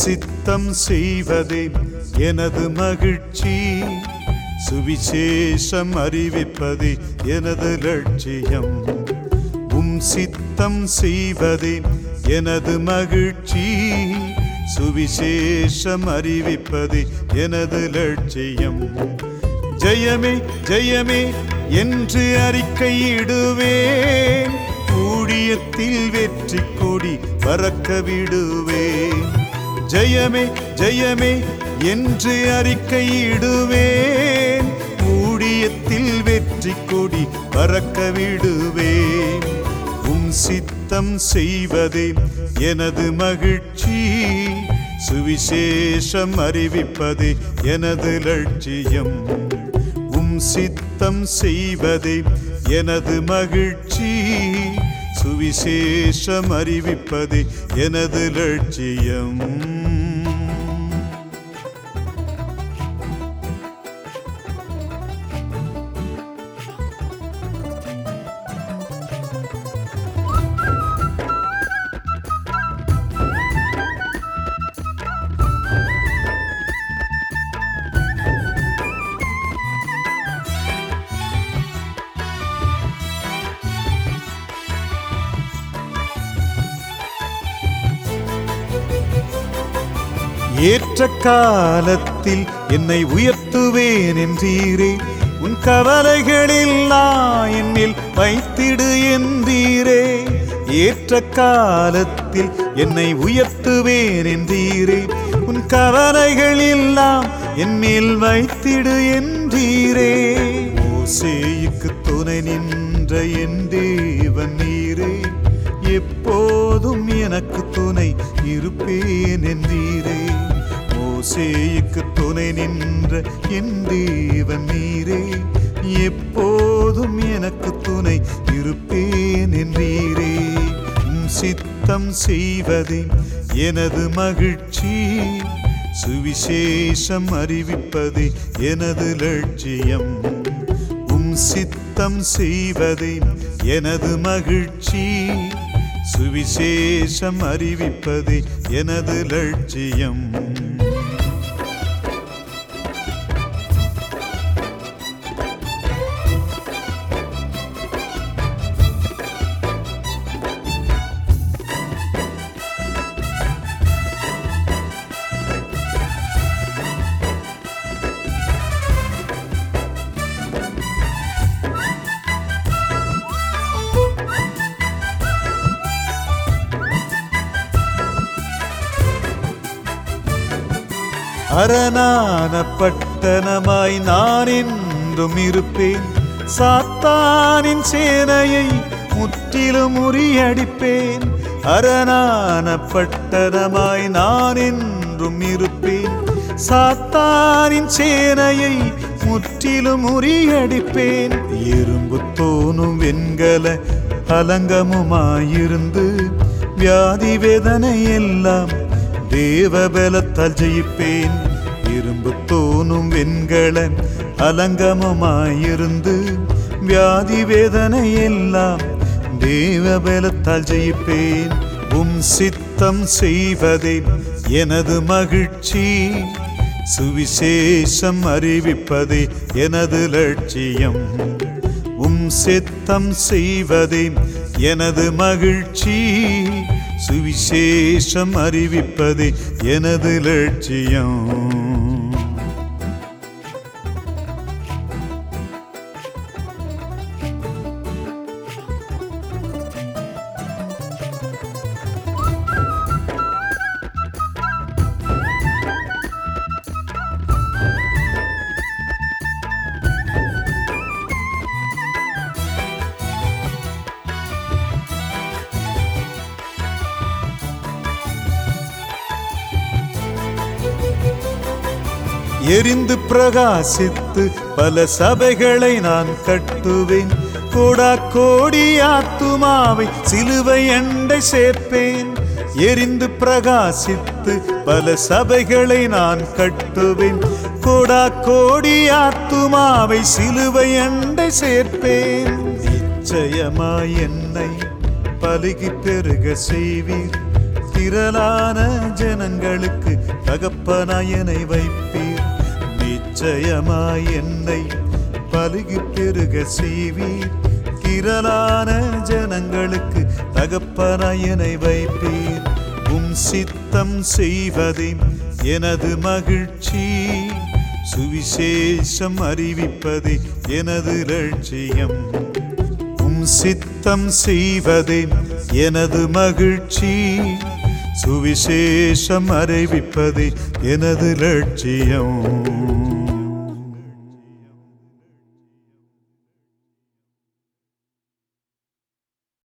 சித்தம் செய்வதே எனது மகிழ்ச்சி சுவிசேஷம் அறிவிப்பதே எனது லட்சியம் உம் சித்தம் செய்வதே எனது மகிழ்ச்சி சுவிசேஷம் அறிவிப்பதே எனது லட்சியம் ஜெயமே ஜெயமே என்று அறிக்கையிடுவேன் ஊழியத்தில் வெற்றி கொடி பறக்க விடுவேன் ஜெயமே ஜெயமே என்று அறிக்கையிடுவேன் ஊழியத்தில் வெற்றி கொடி பறக்க விடுவேன் உம் சித்தம் செய்வதே எனது மகிழ்ச்சி சுவிசேஷம் அறிவிப்பதே எனது லட்சியம் உம் சித்தம் செய்வதே எனது மகிழ்ச்சி சுவிசேஷம் அறிவிப்பதே எனது லட்சியம் ஏற்ற காலத்தில் என்னை உயர்த்துவேன் என்றீரே உன் கவலைகளெல்லாம் என்னில் வைத்திடு என்றீரே ஏற்ற காலத்தில் என்னை உயர்த்துவேன் என்றீரே உன் கவலைகளெல்லாம் என்மேல் வைத்திடு என்றீரே ஓசேயுக்கு துணை நின்ற என் தேவன் நீரே எப்போதும் எனக்கு துணை இருப்பேன் என்றீரே மோசேயுக்கு துணை நின்ற என் தேவன் நீரே எப்போதும் எனக்கு துணை இருப்பேன் என்றீரே உம் சித்தம் செய்வதே எனது மகிழ்ச்சி சுவிசேஷம் அறிவிப்பதே எனது லட்சியம் உம் சித்தம் செய்வதே எனது மகிழ்ச்சி சுவிசேஷம் அறிவிப்பதே எனது லட்சியம் அரணான பட்டணமாய் நான் என்றும் இருப்பேன் சாத்தானின் சேனையை முற்றிலும் முறியடிப்பேன் அரணான பட்டணமாய் நான் என்றும் இருப்பேன் சாத்தானின் சேனையை முற்றிலும் முறியடிப்பேன் இரும்பு தோணும் வெண்கல அலங்கமுமாயிருந்து வியாதி வேதனை எல்லாம் தேவபலத்தால் ஜெயிப்பேன் இரும்பு தோணும் வெண்கள அலங்கமமாயிருந்து வியாதி வேதனை எல்லாம் தேவபலத்தால் ஜெயிப்பேன் உம் சித்தம் செய்வதே எனது மகிழ்ச்சி சுவிசேஷம் அறிவிப்பதே எனது லட்சியம் உம் சித்தம் செய்வதே எனது மகிழ்ச்சி சுவிசேஷம் அறிவிப்பதே எனது லட்சியம் எரிந்து பிரகாசித்து பல சபைகளை நான் கட்டுவேன் கோடா கோடி ஆத்துமாவை சிலுவை அண்டை சேர்ப்பேன் எரிந்து பிரகாசித்து பல சபைகளை நான் கட்டுவேன் கோடா கோடி ஆத்துமாவை சிலுவை அண்டை சேர்ப்பேன் நிச்சயமாய் என்னை பலுகி பெருக செய்வீர் திரளான ஜனங்களுக்கு தகப்பனாயனை வைப்பீர் நிச்சயமாய் என்னை பலுகி பெருக செய்வீர் திரளான ஜனங்களுக்கு தகப்பனாயனை வைப்பீர் உம் சித்தம் செய்வதே எனது மகிழ்ச்சி சுவிசேஷம் அறிவிப்பதே எனது லட்சியம் உம் சித்தம் செய்வதே எனது மகிழ்ச்சி சுவிசேஷம் அறிவிப்பதே எனது லட்சியம்